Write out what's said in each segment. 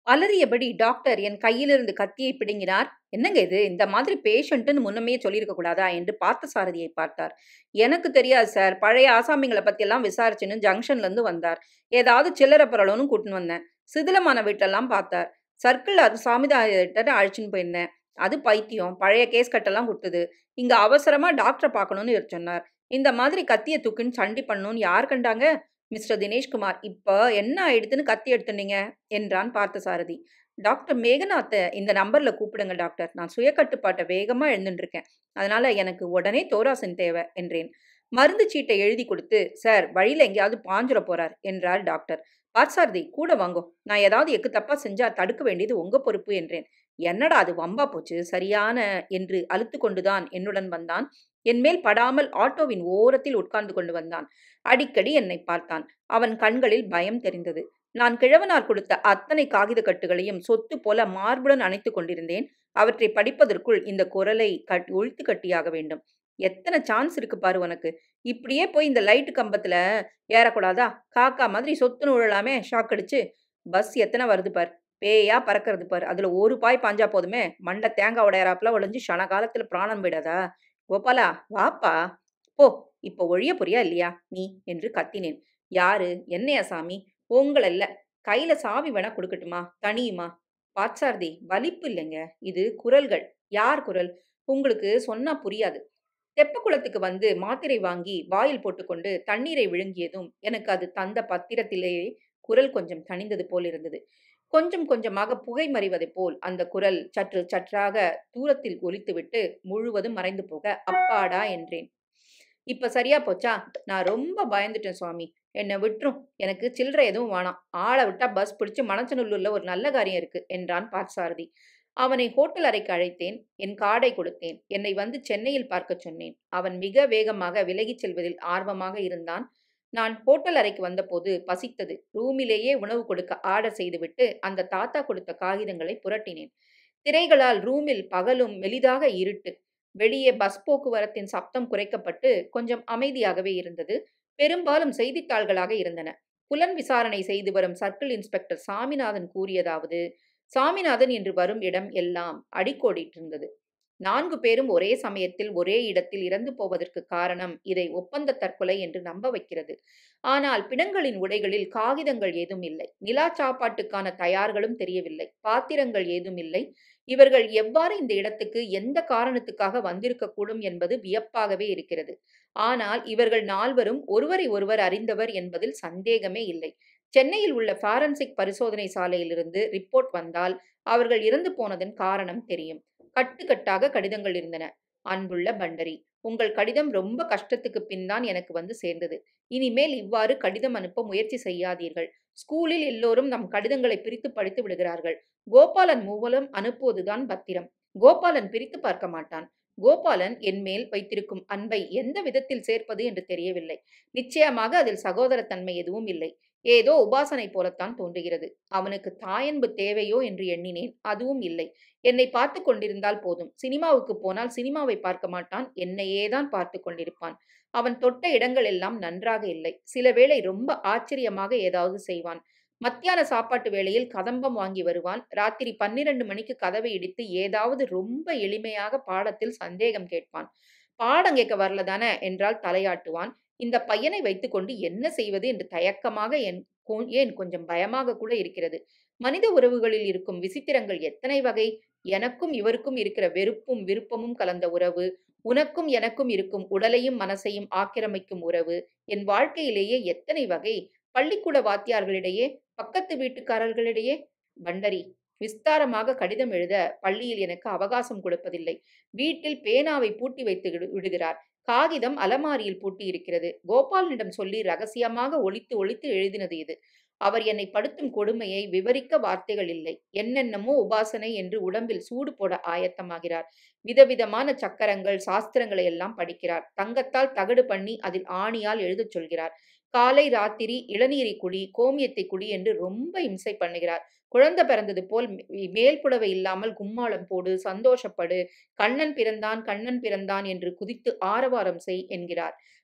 அலறியபடி doctor என் கையிலிருந்து கத்தியை பிடுங்கினார் என்னங்க இது இந்த மாதிரி பேஷண்ட்டுன்னு முன்னமே சொல்லியிருக்க கூடாதா என்று பார்த்தசாரதியை பார்த்தார் எனக்கு தெரியாது சார் பழைய ஆசாமிங்களை பற்றியெல்லாம் விசாரிச்சுன்னு ஜங்ஷன்லேருந்து வந்தார் ஏதாவது சில்லறை பரவலும்னு கூட்டின்னு வந்தேன் சிதிலமான வீட்டெல்லாம் பார்த்தார் சர்க்கிள் அது சாமிதாயிட்ட அழைச்சின்னு போயிருந்தேன் அது பைத்தியம் பழைய கேஸ் கட்டெல்லாம் கொடுத்தது இங்கே அவசரமாக டாக்டரை பார்க்கணும்னு இவர் சொன்னார் இந்த மாதிரி கத்தியை தூக்குன்னு சண்டி பண்ணணும்னு யார் கண்டாங்க மிஸ்டர் தினேஷ்குமார் இப்போ என்ன ஆயிடுதுன்னு கத்தி எடுத்துனீங்க என்றான் பார்த்தசாரதி டாக்டர் மேகநாத்தை இந்த நம்பரில் கூப்பிடுங்க டாக்டர் நான் சுய கட்டுப்பாட்டை வேகமாக எழுந்துட்டு இருக்கேன் அதனால எனக்கு உடனே தோராசன் தேவை என்றேன் மருந்து சீட்டை எழுதி கொடுத்து சார் வழியில் எங்கேயாவது பாஞ்சுர போறார் என்றார் டாக்டர் பார்த்தசாரதி கூட வாங்கோ நான் ஏதாவது எக்கு தப்பா செஞ்சா தடுக்க வேண்டியது உங்க பொறுப்பு என்றேன் என்னடா அது வம்பா போச்சு சரியான என்று அழுத்து கொண்டுதான் என்னுடன் வந்தான் என்மேல் படாமல் ஆட்டோவின் ஓரத்தில் உட்கார்ந்து கொண்டு வந்தான் அடிக்கடி என்னை பார்த்தான் அவன் கண்களில் பயம் தெரிந்தது நான் கிழவனார் கொடுத்த அத்தனை காகித கட்டுகளையும் சொத்து போல மார்புடன் அணைத்து கொண்டிருந்தேன் அவற்றை படிப்பதற்குள் இந்த குரலை கட் ஒழித்து கட்டியாக வேண்டும் எத்தனை சான்ஸ் இருக்கு பாரு உனக்கு இப்படியே போய் இந்த லைட்டு கம்பத்துல ஏறக்கூடாதா காக்கா மாதிரி சொத்துன்னு விழலாமே ஷாக் அடிச்சு பஸ் எத்தனை வருது பார் பேயா பறக்கிறது பார் அதுல ஒரு பாய் பாஞ்சா போதுமே மண்டை தேங்காய் உடையறாப்புல ஒளிஞ்சு ஷன காலத்துல பிராணம் போயிடாதா கோபாலா வாப்பா போ இப்போ ஒழிய புரியா இல்லையா நீ என்று கத்தினேன் யாரு என்னையா சாமி உங்கள் இல்ல கையில சாவி வேணா கொடுக்கட்டுமா தனியுமா பாட்சாரதி வலிப்பு இல்லைங்க இது குரல்கள் யார் குரல் உங்களுக்கு சொன்னா புரியாது தெப்பக்குளத்துக்கு வந்து மாத்திரை வாங்கி வாயில் போட்டுக்கொண்டு தண்ணீரை விழுங்கியதும் எனக்கு அது தந்த பத்திரத்திலேயே குரல் கொஞ்சம் தணிந்தது போல் இருந்தது கொஞ்சம் கொஞ்சமாக புகை மறைவதைப் போல் அந்த குரல் சற்று சற்றாக தூரத்தில் ஒலித்துவிட்டு முழுவதும் மறைந்து போக அப்பாடா என்றேன் இப்ப சரியா போச்சா நான் ரொம்ப பயந்துட்டேன் சுவாமி என்னை விட்டுரும் எனக்கு சில்லறை எதுவும் வேணாம் ஆளை விட்டா பஸ் பிடிச்சு மணச்சநல்லூர்ல ஒரு நல்ல காரியம் இருக்கு என்றான் பார்த்தசாரதி அவனை ஹோட்டல் அறைக்கு அழைத்தேன் என் கார்டை கொடுத்தேன் என்னை வந்து சென்னையில் பார்க்கச் சொன்னேன் அவன் மிக வேகமாக விலகிச் செல்வதில் ஆர்வமாக இருந்தான் நான் ஹோட்டல் அறைக்கு வந்தபோது பசித்தது ரூமிலேயே உணவு கொடுக்க ஆர்டர் செய்துவிட்டு அந்த தாத்தா கொடுத்த காகிதங்களை புரட்டினேன் திரைகளால் ரூமில் பகலும் மெலிதாக இருட்டு வெளியே பஸ் போக்குவரத்தின் சப்தம் குறைக்கப்பட்டு கொஞ்சம் அமைதியாகவே இருந்தது பெரும்பாலும் செய்தித்தாள்களாக இருந்தன புலன் விசாரணை செய்து வரும் சர்க்கிள் இன்ஸ்பெக்டர் சாமிநாதன் கூறியதாவது சாமிநாதன் என்று வரும் இடம் எல்லாம் அடிக்கோடிட்டிருந்தது நான்கு பேரும் ஒரே சமயத்தில் ஒரே இடத்தில் இறந்து போவதற்கு காரணம் இதை ஒப்பந்த தற்கொலை என்று நம்ப வைக்கிறது ஆனால் பிணங்களின் உடைகளில் காகிதங்கள் ஏதும் இல்லை நிலா சாப்பாட்டுக்கான தயார்களும் தெரியவில்லை பாத்திரங்கள் ஏதும் இல்லை இவர்கள் எவ்வாறு இந்த இடத்துக்கு எந்த காரணத்துக்காக வந்திருக்கக்கூடும் என்பது வியப்பாகவே இருக்கிறது ஆனால் இவர்கள் நால்வரும் ஒருவரை ஒருவர் அறிந்தவர் என்பதில் சந்தேகமே இல்லை சென்னையில் உள்ள ஃபாரன்சிக் பரிசோதனை சாலையிலிருந்து ரிப்போர்ட் வந்தால் அவர்கள் இறந்து போனதன் காரணம் தெரியும் கட்டுக்கட்டாக கடிதங்கள் இருந்தன அன்புள்ள பண்டரி உங்கள் கடிதம் ரொம்ப கஷ்டத்துக்கு பின் தான் எனக்கு வந்து சேர்ந்தது இனிமேல் இவ்வாறு கடிதம் அனுப்ப முயற்சி செய்யாதீர்கள் ஸ்கூலில் எல்லோரும் நம் கடிதங்களை பிரித்து படித்து விடுகிறார்கள் கோபாலன் மூலம் அனுப்புவதுதான் பத்திரம் கோபாலன் பிரித்து பார்க்க மாட்டான் கோபாலன் என் மேல் வைத்திருக்கும் அன்பை எந்த விதத்தில் சேர்ப்பது என்று தெரியவில்லை நிச்சயமாக அதில் சகோதரத்தன்மை எதுவும் இல்லை ஏதோ உபாசனை போலத்தான் தோன்றுகிறது அவனுக்கு தாயன்பு தேவையோ என்று எண்ணினேன் அதுவும் இல்லை என்னை பார்த்து கொண்டிருந்தால் போதும் சினிமாவுக்கு போனால் சினிமாவை பார்க்க மாட்டான் என்னையே தான் பார்த்து கொண்டிருப்பான் அவன் தொட்ட இடங்கள் எல்லாம் நன்றாக இல்லை சில வேளை ரொம்ப ஆச்சரியமாக ஏதாவது செய்வான் மத்தியான சாப்பாட்டு வேளையில் கதம்பம் வாங்கி வருவான் ராத்திரி பன்னிரண்டு மணிக்கு கதவை இடித்து ஏதாவது ரொம்ப எளிமையாக பாடத்தில் சந்தேகம் கேட்பான் பாடம் கேட்க வரல தானே என்றால் தலையாட்டுவான் இந்த பையனை வைத்துக்கொண்டு என்ன செய்வது என்று தயக்கமாக என் ஏன் கொஞ்சம் பயமாக கூட இருக்கிறது மனித உறவுகளில் இருக்கும் விசித்திரங்கள் எத்தனை வகை எனக்கும் இவருக்கும் இருக்கிற வெறுப்பும் விருப்பமும் கலந்த உறவு உனக்கும் எனக்கும் இருக்கும் உடலையும் மனசையும் ஆக்கிரமிக்கும் உறவு என் வாழ்க்கையிலேயே எத்தனை வகை பள்ளிக்கூட வாத்தியார்களிடையே பக்கத்து வீட்டுக்காரர்களிடையே பண்டரி விஸ்தாரமாக கடிதம் எழுத பள்ளியில் எனக்கு அவகாசம் கொடுப்பதில்லை வீட்டில் பேனாவை பூட்டி வைத்து விடுகிறார் காகிதம் அலமாரியில் பூட்டி இருக்கிறது கோபாலனிடம் சொல்லி ரகசியமாக ஒழித்து ஒழித்து எழுதினது இது அவர் என்னை படுத்தும் கொடுமையை விவரிக்க வார்த்தைகள் இல்லை என்னென்னமோ உபாசனை என்று உடம்பில் சூடு போட ஆயத்தமாகிறார் விதவிதமான சக்கரங்கள் சாஸ்திரங்களை எல்லாம் படிக்கிறார் தங்கத்தால் தகடு பண்ணி அதில் ஆணியால் எழுதச் சொல்கிறார் காலை ராத்திரி இளநீரை குடி கோமியத்தை குடி என்று ரொம்ப இம்சை பண்ணுகிறார் குழந்தை பிறந்தது போல் மேல் புடவை இல்லாமல் கும்மாளம் போடு சந்தோஷப்படு கண்ணன் பிறந்தான் கண்ணன் பிறந்தான் என்று குதித்து ஆரவாரம் செய் என்கிறார்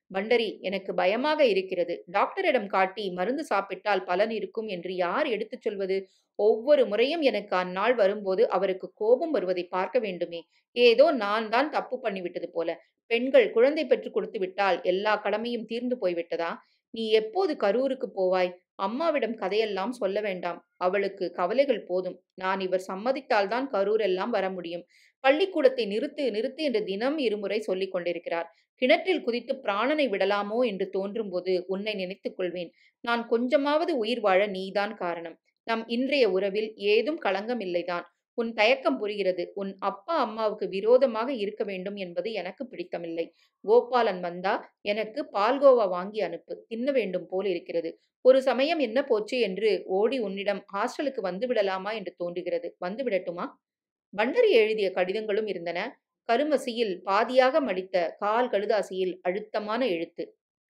பண்டரி எனக்கு பயமாக இருக்கிறது டாக்டரிடம் காட்டி மருந்து சாப்பிட்டால் பலன் இருக்கும் என்று யார் எடுத்துச் சொல்வது ஒவ்வொரு முறையும் எனக்கு அந்நாள் வரும்போது அவருக்கு கோபம் வருவதை பார்க்க வேண்டுமே ஏதோ நான் தான் தப்பு பண்ணிவிட்டது போல பெண்கள் குழந்தை பெற்றுக் கொடுத்து விட்டால் எல்லா கடமையும் தீர்ந்து போய்விட்டதா நீ எப்போது கரூருக்கு போவாய் அம்மாவிடம் கதையெல்லாம் சொல்ல வேண்டாம் அவளுக்கு கவலைகள் போதும் நான் இவர் சம்மதித்தால்தான் கரூர் எல்லாம் வர முடியும் பள்ளிக்கூடத்தை நிறுத்து நிறுத்து என்று தினம் இருமுறை சொல்லிக் கொண்டிருக்கிறார் கிணற்றில் குதித்து பிராணனை விடலாமோ என்று தோன்றும்போது உன்னை நினைத்துக் கொள்வேன் நான் கொஞ்சமாவது உயிர் வாழ நீதான் காரணம் நம் இன்றைய உறவில் ஏதும் களங்கம் இல்லைதான் உன் தயக்கம் புரிகிறது உன் அப்பா அம்மாவுக்கு விரோதமாக இருக்க வேண்டும் என்பது எனக்கு பிடித்தமில்லை கோபாலன் வந்தா எனக்கு பால்கோவா வாங்கி அனுப்பு தின்ன வேண்டும் போல் இருக்கிறது ஒரு சமயம் என்ன போச்சு என்று ஓடி உன்னிடம் ஹாஸ்டலுக்கு வந்து விடலாமா என்று தோன்றுகிறது வந்து விடட்டுமா பண்டரி எழுதிய கடிதங்களும் இருந்தன கருமசியில் பாதியாக மடித்த கால் கழுதாசியில் அழுத்தமான எழுத்து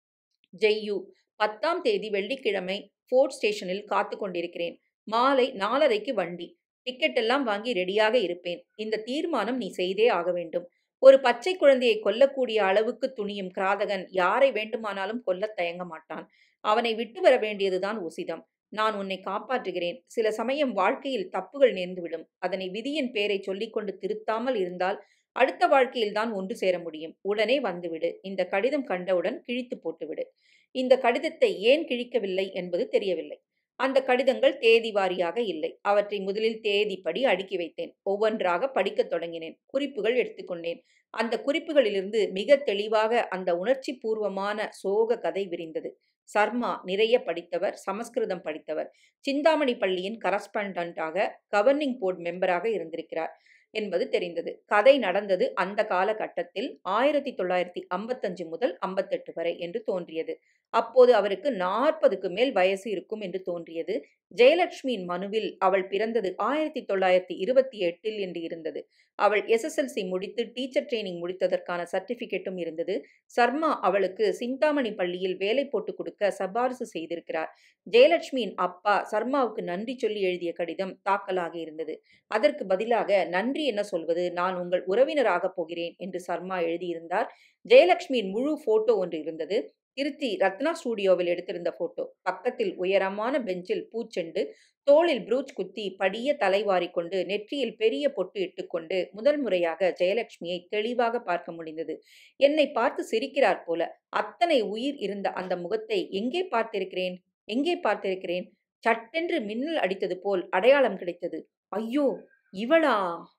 ஜெய்யு பத்தாம் தேதி வெள்ளிக்கிழமை ஃபோர்ட் ஸ்டேஷனில் காத்து கொண்டிருக்கிறேன் மாலை நாலரைக்கு வண்டி டிக்கெட் எல்லாம் வாங்கி ரெடியாக இருப்பேன் இந்த தீர்மானம் நீ செய்தே ஆக வேண்டும் ஒரு பச்சை குழந்தையை கொல்லக்கூடிய அளவுக்கு துணியும் கிராதகன் யாரை வேண்டுமானாலும் கொல்லத் தயங்க மாட்டான் அவனை விட்டு வர வேண்டியதுதான் உசிதம் நான் உன்னை காப்பாற்றுகிறேன் சில சமயம் வாழ்க்கையில் தப்புகள் நேர்ந்துவிடும் அதனை விதியின் பேரை சொல்லிக்கொண்டு திருத்தாமல் இருந்தால் அடுத்த வாழ்க்கையில் தான் ஒன்று சேர முடியும் உடனே வந்துவிடு இந்த கடிதம் கண்டவுடன் கிழித்து போட்டுவிடு இந்த கடிதத்தை ஏன் கிழிக்கவில்லை என்பது தெரியவில்லை அந்த கடிதங்கள் தேதி வாரியாக இல்லை அவற்றை முதலில் தேதிப்படி அடுக்கி வைத்தேன் ஒவ்வொன்றாக படிக்கத் தொடங்கினேன் குறிப்புகள் எடுத்துக்கொண்டேன் அந்த குறிப்புகளிலிருந்து மிக தெளிவாக அந்த உணர்ச்சி பூர்வமான சோக கதை விரிந்தது சர்மா நிறைய படித்தவர் சமஸ்கிருதம் படித்தவர் சிந்தாமணி பள்ளியின் கரஸ்பாண்டண்டாக கவர்னிங் போர்டு மெம்பராக இருந்திருக்கிறார் என்பது தெரிந்தது கதை நடந்தது அந்த காலகட்டத்தில் ஆயிரத்தி தொள்ளாயிரத்தி ஐம்பத்தஞ்சு முதல் ஐம்பத்தெட்டு வரை என்று தோன்றியது அப்போது அவருக்கு நாற்பதுக்கு மேல் வயசு இருக்கும் என்று தோன்றியது ஜெயலட்சுமியின் மனுவில் அவள் பிறந்தது ஆயிரத்தி தொள்ளாயிரத்தி இருபத்தி எட்டில் என்று இருந்தது அவள் எஸ்எஸ்எல்சி முடித்து டீச்சர் ட்ரைனிங் முடித்ததற்கான சர்டிபிகேட்டும் இருந்தது சர்மா அவளுக்கு சிந்தாமணி பள்ளியில் வேலை போட்டு கொடுக்க சபாரிசு செய்திருக்கிறார் ஜெயலட்சுமியின் அப்பா சர்மாவுக்கு நன்றி சொல்லி எழுதிய கடிதம் தாக்கலாக இருந்தது அதற்கு பதிலாக நன்றி என்ன சொல்வது நான் உங்கள் உறவினராக போகிறேன் என்று சர்மா எழுதியிருந்தார் ஜெயலட்சுமியின் முழு போட்டோ ஒன்று இருந்தது திருச்சி ரத்னா ஸ்டூடியோவில் எடுத்திருந்த போட்டோ பக்கத்தில் உயரமான பெஞ்சில் பூச்செண்டு தோளில் ப்ரூச் குத்தி படிய தலைவாரி கொண்டு நெற்றியில் பெரிய பொட்டு இட்டுக்கொண்டு முதல் முறையாக ஜெயலட்சுமியை தெளிவாக பார்க்க முடிந்தது என்னை பார்த்து சிரிக்கிறார் போல அத்தனை உயிர் இருந்த அந்த முகத்தை எங்கே பார்த்திருக்கிறேன் எங்கே பார்த்திருக்கிறேன் சட்டென்று மின்னல் அடித்தது போல் அடையாளம் கிடைத்தது ஐயோ இவளா